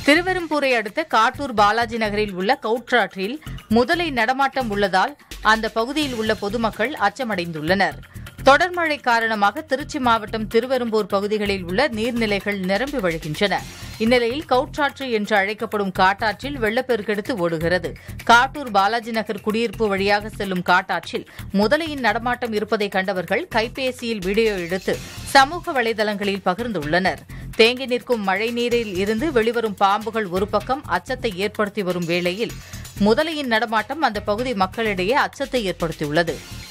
திருவெரும்பூரை அடுத்த காட்டூர் பாலாஜி நகரில் உள்ள கவுற்றாற்றில் முதலை நடமாட்டம் உள்ளதால் அந்த பகுதியில் உள்ள பொதுமக்கள் அச்சமடைந்துள்ளனர் தொடர் மழை காரணமாக திருச்சி மாவட்டம் திருவெரும்பூர் பகுதிகளில் உள்ள நீர்நிலைகள் நிரம்பி வழிகின்றன இந்நிலையில் கவுற்றாற்று என்று அழைக்கப்படும் காட்டாற்றில் வெள்ளப்பெருக்கெடுத்து ஓடுகிறது காட்டூர் பாலாஜி நகர் குடியிருப்பு வழியாக செல்லும் காட்டாற்றில் முதலையின் நடமாட்டம் இருப்பதை கண்டவர்கள் கைபேசியில் வீடியோ எடுத்து சமூக வலைதளங்களில் பகிர்ந்துள்ளனர் தேங்கி நிற்கும் மழைநீரில் இருந்து வெளிவரும் பாம்புகள் ஒரு பக்கம் அச்சத்தை ஏற்படுத்தி வரும் வேளையில் முதலையின் நடமாட்டம் அந்த பகுதி மக்களிடையே அச்சத்தை ஏற்படுத்தியுள்ளது